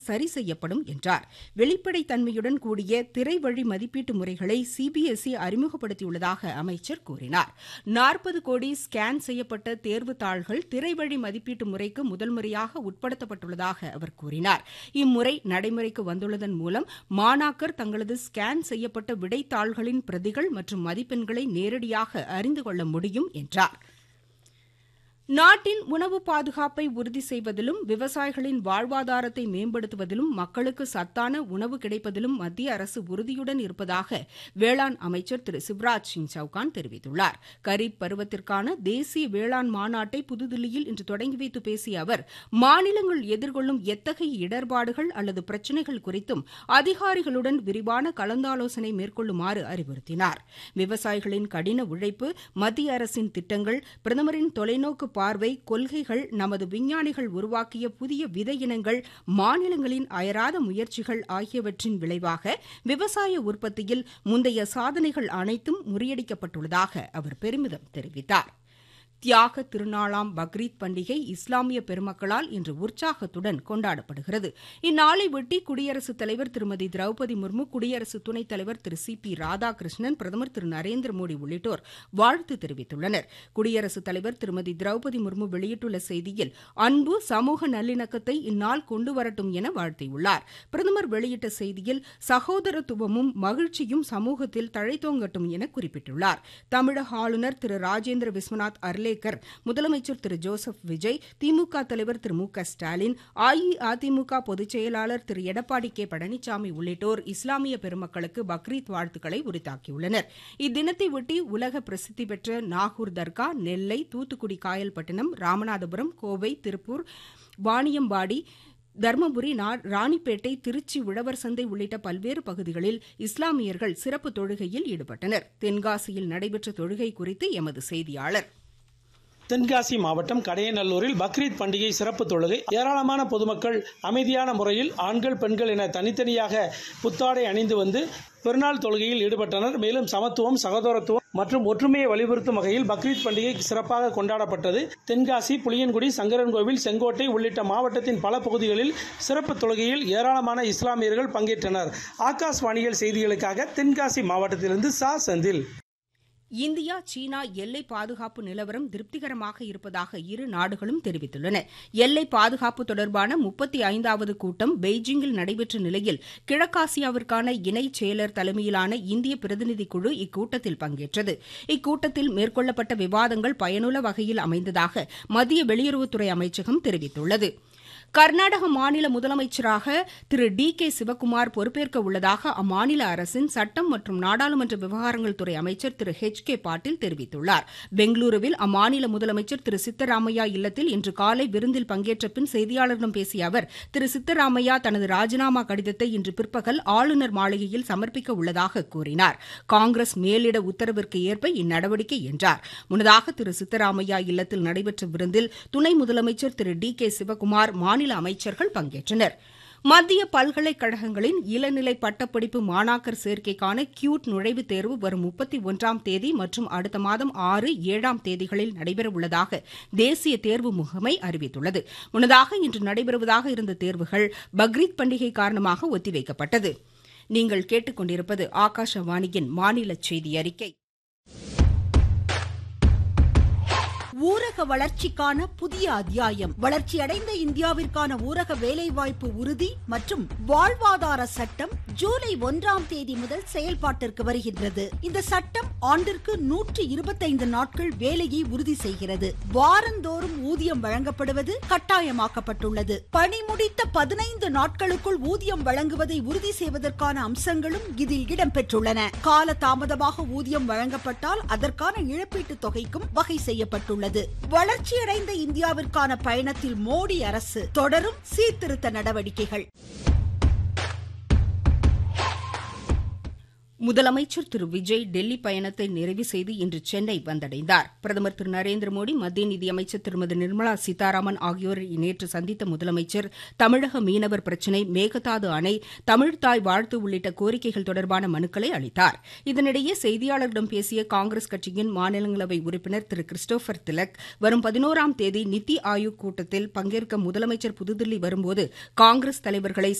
சரி செய்யப்படும் என்றார் வெளிப்படைத்தன்மையுடன் கூடிய திரை வழி மதிப்பீட்டு முறைகளை சிபிஎஸ்இ அறிமுகப்படுத்தியுள்ளதாக அமைச்சர் கூறினார் நாற்பது கோடி ஸ்கேன் செய்யப்பட்ட தேர்வுத் தாள்கள் திரை வழி மதிப்பீட்டு முறைக்கு முதல் முறையாக உட்படுத்தப்பட்டுள்ளதாக அவர் கூறினார் இம்முறை நடைமுறைக்கு வந்துள்ளதன் மூலம் மாணாக்கர் தங்களது ஸ்கேன் செய்யப்பட்ட விடைத்தாள்களின் பிரதிகள் மற்றும் மதிப்பெண்களை நேரடியாக அறிந்து கொள்ள முடியும் என்றார் நாட்டின் உணவு பாதுகாப்பை உறுதி செய்வதிலும் விவசாயிகளின் வாழ்வாதாரத்தை மேம்படுத்துவதிலும் மக்களுக்கு சத்தான உணவு கிடைப்பதிலும் மத்திய அரசு உறுதியுடன் இருப்பதாக வேளாண் அமைச்சர் திரு சிவராஜ் சிங் சௌகான் தெரிவித்துள்ளார் கரீப் பருவத்திற்கான தேசிய வேளாண் மாநாட்டை புதுதில்லியில் இன்று தொடங்கி வைத்து பேசிய அவர் மாநிலங்கள் எதிர்கொள்ளும் எத்தகைய இடர்பாடுகள் அல்லது பிரச்சினைகள் குறித்தும் அதிகாரிகளுடன் விரிவான கலந்தாலோசனை மேற்கொள்ளுமாறு அறிவுறுத்தினார் விவசாயிகளின் கடின உழைப்பு மத்திய அரசின் திட்டங்கள் பிரதமரின் தொலைநோக்கு பார்வை கொள்கைகள் நமது விஞ்ஞானிகள் உருவாக்கிய புதிய விதை இனங்கள் மாநிலங்களின் அயராத முயற்சிகள் ஆகியவற்றின் விளைவாக விவசாய உற்பத்தியில் முந்தைய சாதனைகள் அனைத்தும் முறியடிக்கப்பட்டுள்ளதாக அவர் பெருமிதம் தெரிவித்தார் தியாக திருநாளாம் பக்ரீத் பண்டிகை இஸ்லாமிய பெருமக்களால் இன்று உற்சாகத்துடன் கொண்டாடப்படுகிறது இந்நாளையொட்டி குடியரசுத் தலைவர் திருமதி திரௌபதி முர்மு குடியரசு துணைத் தலைவர் திரு சி பி ராதாகிருஷ்ணன் பிரதமர் திரு நரேந்திர மோடி உள்ளிட்டோர் வாழ்த்து தெரிவித்துள்ளனர் குடியரசுத் தலைவர் திருமதி திரௌபதி முர்மு வெளியிட்டுள்ள செய்தியில் அன்பு சமூக நல்லிணக்கத்தை இந்நாள் கொண்டு வரட்டும் என வாழ்த்தியுள்ளார் பிரதமர் வெளியிட்ட செய்தியில் சகோதரத்துவமும் மகிழ்ச்சியும் சமூகத்தில் தழைத்தோங்கட்டும் என குறிப்பிட்டுள்ளார் தமிழக ஆளுநர் திரு ராஜேந்திர விஸ்வநாத் அர்லே ஜவ்டேகர் முதலமைச்சர் திரு ஜோசப் விஜய் திமுக தலைவர் திரு மு க ஸ்டாலின் அஇஅதிமுக பொதுச் செயலாளர் திரு எடப்பாடி கே பழனிசாமி உள்ளிட்டோர் இஸ்லாமிய பெருமக்களுக்கு பக்ரீத் வாழ்த்துக்களை உரித்தாக்கியுள்ளனர் இத்தினத்தையொட்டி உலக பிரசித்தி பெற்ற நாகூர் தர்கா நெல்லை தூத்துக்குடி காயல்பட்டினம் ராமநாதபுரம் கோவை திருப்பூர் வாணியம்பாடி தருமபுரி ராணிப்பேட்டை திருச்சி உழவர் சந்தை உள்ளிட்ட பல்வேறு பகுதிகளில் இஸ்லாமியர்கள் சிறப்பு தொழுகையில் ஈடுபட்டனர் தென்காசியில் நடைபெற்ற தொழுகை குறித்து எமது செய்தியாளர் தென்காசி மாவட்டம் கடையநல்லூரில் பக்ரீத் பண்டிகை சிறப்பு தொழுகை ஏராளமான பொதுமக்கள் அமைதியான முறையில் ஆண்கள் பெண்கள் என தனித்தனியாக புத்தாடை அணிந்து வந்து பெருநாள் தொழுகையில் ஈடுபட்டனர் மேலும் சமத்துவம் சகோதரத்துவம் மற்றும் ஒற்றுமையை வலியுறுத்தும் வகையில் பக்ரீத் பண்டிகை சிறப்பாக கொண்டாடப்பட்டது தென்காசி புளியன்குடி சங்கரன்கோவில் செங்கோட்டை உள்ளிட்ட மாவட்டத்தின் பல பகுதிகளில் சிறப்பு தொழுகையில் ஏராளமான இஸ்லாமியர்கள் பங்கேற்றனர் ஆகாஷ்வாணிகள் செய்திகளுக்காக தென்காசி மாவட்டத்திலிருந்து சா செந்தில் இந்தியா சீனா எல்லை பாதுகாப்பு நிலவரம் திருப்திகரமாக இருப்பதாக இரு நாடுகளும் தெரிவித்துள்ளன எல்லை பாதுகாப்பு தொடர்பான முப்பத்தி ஐந்தாவது கூட்டம் பெய்ஜிங்கில் நடைபெற்ற நிலையில் கிழக்காசியாவிற்கான இணை செயலர் தலைமையிலான இந்திய பிரதிநிதி குழு இக்கூட்டத்தில் பங்கேற்றது இக்கூட்டத்தில் மேற்கொள்ளப்பட்ட விவாதங்கள் பயனுள்ள வகையில் அமைந்ததாக மத்திய வெளியுறவுத்துறை அமைச்சகம் தெரிவித்துள்ளது கர்நாடக மாநில முதலமைச்சராக திரு டி கே சிவக்குமார் பொறுப்பேற்க உள்ளதாக அம்மாநில அரசின் சட்டம் மற்றும் நாடாளுமன்ற விவகாரங்கள் துறை அமைச்சர் திரு ஹெச் கே பாட்டீல் தெரிவித்துள்ளார் பெங்களூருவில் அம்மாநில முதலமைச்சர் திரு சித்தராமையா இல்லத்தில் இன்று காலை விருந்தில் பங்கேற்ற பின் செய்தியாளர்களிடம் பேசிய அவர் திரு சித்தராமையா தனது ராஜினாமா கடிதத்தை இன்று பிற்பகல் ஆளுநர் மாளிகையில் சமர்ப்பிக்க உள்ளதாக கூறினார் காங்கிரஸ் மேலிட உத்தரவிற்கு ஏற்ப இந்நடவடிக்கை என்றார் முன்னதாக திரு சித்தராமையா இல்லத்தில் நடைபெற்ற விருந்தில் துணை முதலமைச்சர் திரு டி கே சிவக்குமார் மாநில அமைச்சர்கள் பங்கேற்றனர் மத்திய பல்கலைக்கழகங்களின் இளநிலை பட்டப்படிப்பு மாணாக்கர் சேர்க்கைக்கான கியூட் நுழைவுத் தேர்வு வரும் முப்பத்தி ஒன்றாம் தேதி மற்றும் அடுத்த மாதம் ஆறு ஏழாம் தேதிகளில் நடைபெறவுள்ளதாக தேசிய தேர்வு முகமை அறிவித்துள்ளது முன்னதாக இன்று நடைபெறுவதாக இருந்த தேர்வுகள் பக்ரீத் பண்டிகை காரணமாக ஒத்திவைக்கப்பட்டது நீங்கள் கேட்டுக்கொண்டிருப்பது ஆகாஷவாணியின் மாநில செய்தி அறிக்கை ஊரக வளர்ச்சிக்கான புதிய அத்தியாயம் வளர்ச்சியடைந்த இந்தியாவிற்கான ஊரக வேலைவாய்ப்பு உறுதி மற்றும் வாழ்வாதார சட்டம் ஜூலை ஒன்றாம் தேதி முதல் செயல்பாட்டிற்கு வருகின்றது இந்த சட்டம் ஆண்டிற்கு நூற்று இருபத்தைந்து நாட்கள் வேலையை உறுதி செய்கிறது வாரந்தோறும் ஊதியம் வழங்கப்படுவது கட்டாயமாக்கப்பட்டுள்ளது பணி முடித்த பதினைந்து நாட்களுக்குள் ஊதியம் வழங்குவதை உறுதி செய்வதற்கான அம்சங்களும் இதில் இடம்பெற்றுள்ளன கால தாமதமாக ஊதியம் வழங்கப்பட்டால் அதற்கான இழப்பீட்டு தொகைக்கும் வகை செய்யப்பட்டுள்ளது உள்ளது வளர்ச்சியடைந்த இந்தியாவிற்கான பயணத்தில் மோடி அரசு தொடரும் சீர்திருத்த நடவடிக்கைகள் முதலமைச்சர் திரு விஜய் டெல்லி பயணத்தை நிறைவு செய்து இன்று சென்னை வந்தடைந்தார் பிரதமர் திரு நரேந்திர மோடி மத்திய நிதியமைச்சர் திருமதி நிர்மலா சீதாராமன் ஆகியோரை நேற்று சந்தித்த முதலமைச்சர் தமிழக மீனவர் பிரச்சினை மேகதாது அணை தமிழ்தாய் வாழ்த்து உள்ளிட்ட கோரிக்கைகள் தொடர்பான மனுக்களை அளித்தார் இதனிடையே செய்தியாளர்களிடம் பேசிய காங்கிரஸ் கட்சியின் மாநிலங்களவை உறுப்பினர் திரு கிறிஸ்டோபர் திலக் வரும் பதினோராம் தேதி நித்தி ஆயோக் கூட்டத்தில் பங்கேற்க முதலமைச்சர் புதுதில்லி வரும்போது காங்கிரஸ் தலைவர்களை